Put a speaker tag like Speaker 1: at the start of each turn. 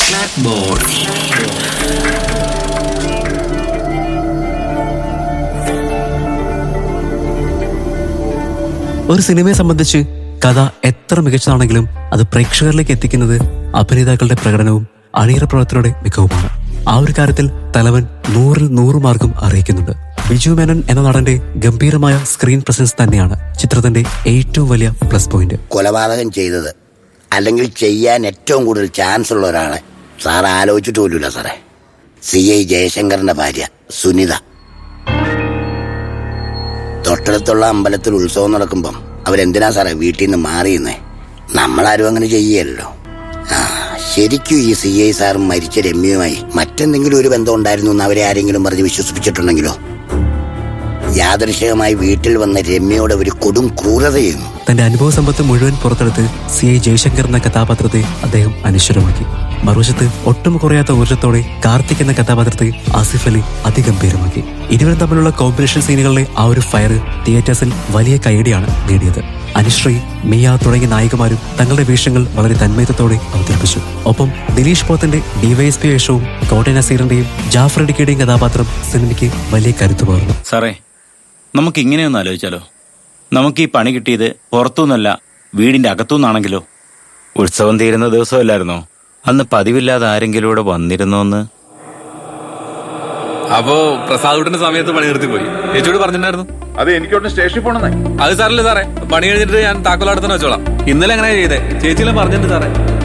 Speaker 1: ഒരു സിനിമയെ സംബന്ധിച്ച് കഥ എത്ര മികച്ചതാണെങ്കിലും അത് പ്രേക്ഷകരിലേക്ക് എത്തിക്കുന്നത് അഭിനേതാക്കളുടെ പ്രകടനവും അണിയറ പ്രവർത്തനയുടെ മികവുമാണ് ആ ഒരു കാര്യത്തിൽ തലവൻ നൂറിൽ നൂറ് മാർക്കും അറിയിക്കുന്നുണ്ട് ബിജു മേനൻ എന്ന നടന്റെ ഗംഭീരമായ സ്ക്രീൻ പ്രസൻസ് തന്നെയാണ് ചിത്രത്തിന്റെ ഏറ്റവും വലിയ പ്ലസ് പോയിന്റ്
Speaker 2: കൊലപാതകം ചെയ്തത് അല്ലെങ്കിൽ ചെയ്യാൻ ഏറ്റവും കൂടുതൽ ചാൻസ് ഉള്ള ഒരാളെ സാർ ആലോചിച്ചിട്ട് പോലുമില്ല സാറേ സി ഐ ജയശങ്കറിന്റെ ഭാര്യ സുനിത തൊട്ടടുത്തുള്ള അമ്പലത്തിൽ ഉത്സവം നടക്കുമ്പം അവരെന്തിനാ സാറേ വീട്ടിൽ നിന്ന് മാറിയുന്നേ നമ്മളാരും അങ്ങനെ ചെയ്യല്ലോ ആ ശരിക്കും ഈ സി ഐ സാറും മരിച്ച രമ്യയുമായി മറ്റെന്തെങ്കിലും ഒരു ബന്ധം ഉണ്ടായിരുന്നു എന്ന് അവരെ ആരെങ്കിലും പറഞ്ഞ് വിശ്വസിപ്പിച്ചിട്ടുണ്ടെങ്കിലോ യാദൃശികമായി വീട്ടിൽ വന്ന രമ്യയുടെ ഒരു കൊടും ക്രൂരതയും
Speaker 1: തന്റെ അനുഭവ സമ്പത്ത് മുഴുവൻ പുറത്തെടുത്ത് സി ഐ ജയശങ്കർ എന്ന കഥാപാത്രത്തെ അദ്ദേഹം അനശ്വരമാക്കി മറുവശത്ത് ഒട്ടും കുറയാത്ത ഊർജ്ജത്തോടെ കാർത്തിക് എന്ന കഥാപാത്രത്തെ ആസിഫ് അലി അതിഗംഭീരമാക്കി ഇരുവരും തമ്മിലുള്ള കോമ്പിനേഷൻ സീനുകളിലെ ആ ഒരു ഫയർ തിയേറ്റേഴ്സിൽ വലിയ കൈയടിയാണ് നേടിയത് അനുശ്രീ മിയ തുടങ്ങിയ നായികമാരും തങ്ങളുടെ വേഷങ്ങൾ വളരെ തന്മയത്തോടെ അവതരിപ്പിച്ചു ഒപ്പം ദിലീഷ് പോത്തിന്റെ ഡിവൈഎസ്പി വേഷവും കോട്ടയ നസീറിന്റെയും ജാഫർ ഇടുക്കിയുടെയും കഥാപാത്രം സിനിമയ്ക്ക് വലിയ കരുത്തു പകർന്നു
Speaker 3: സാറേ നമുക്ക് ഇങ്ങനെയൊന്ന് ആലോചിച്ചാലോ നമുക്ക് ഈ പണി കിട്ടിയത് പുറത്തുനിന്നല്ല വീടിന്റെ അകത്തുനിന്നാണെങ്കിലോ ഉത്സവം തീരുന്ന ദിവസമല്ലായിരുന്നോ അന്ന് പതിവില്ലാതെ ആരെങ്കിലും ഇവിടെ വന്നിരുന്നോ എന്ന്
Speaker 4: അപ്പോ പ്രസാദ് വീട്ടിന്റെ സമയത്ത് പണി നിർത്തി പോയി ചേച്ചിയോട് പറഞ്ഞിട്ടുണ്ടായിരുന്നു
Speaker 5: അത് എനിക്കോട്ട് സ്റ്റേഷനിൽ പോണെന്നേ
Speaker 4: അത് സാറല്ലേ സാറേ പണി കഴിഞ്ഞിട്ട് ഞാൻ താക്കോലാടത്തിന് വെച്ചോളാം ഇന്നലെ അങ്ങനെ ചെയ്തേ ചേച്ചിയിലും പറഞ്ഞിട്ടുണ്ട് സാറേ